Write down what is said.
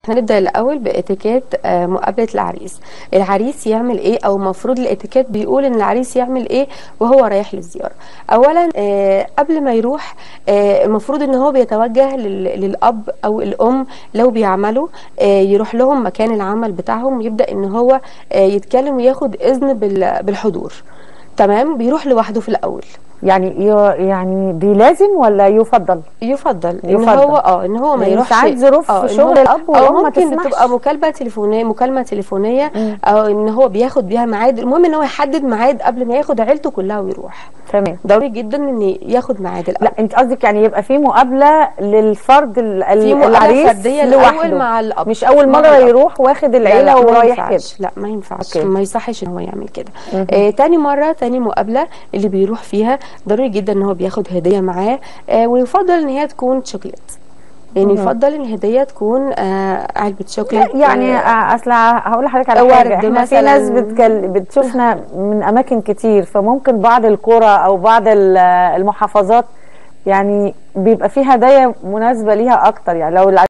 هنبدأ الأول بإتيكيت آه، مقابلة العريس العريس يعمل إيه أو المفروض الإتيكيت بيقول إن العريس يعمل إيه وهو رايح للزيارة أولا آه، قبل ما يروح آه، المفروض إن هو بيتوجه لل- للأب أو الأم لو بيعملوا آه، يروح لهم مكان العمل بتاعهم يبدأ إن هو آه، يتكلم وياخد إذن بال- بالحضور تمام بيروح لوحده في الأول يعني ي- يعني دي لازم ولا يفضل يفضل ان يفضل. هو اه ان هو ما لأن يروحش ساعات ظروف آه، إن شغل هو- الأب او والأم ما ممكن تسمحش. تبقى مكالمه تليفونيه مكالمه تليفونيه مم. او ان هو بياخد بيها ميعاد المهم ان هو يحدد ميعاد قبل ما ياخد عيلته كلها ويروح تمام ضروري جدا ان ياخد ميعاد الاول لا انت قصدك يعني يبقى في مقابله للفرد ال- ال- في مقابلة العريس فردية لوحده الأول مع الأب. مش اول مع مره الأب. يروح واخد لا، العيله لا، ما ورايح كده ينفعش. لا ما ينفعش أوكي. ما يصحش ان هو يعمل كده مهم. آه تاني مره تاني مقابله اللي بيروح فيها ضروري جدا ان هو بياخد هديه معاه آه ويفضل ان هي تكون شوكليت يعني مهم. يفضل ان الهديه تكون آه علبه شوكليت يعني آه، آه، اصل هقول لحضرتك على ورد حاجه احنا في مثلاً. ناس بتكل... بتشوفنا من اماكن كتير فممكن بعض القرى او بعض ال- المحافظات يعني بيبقى في هدايا مناسبه ليها اكتر يعني لو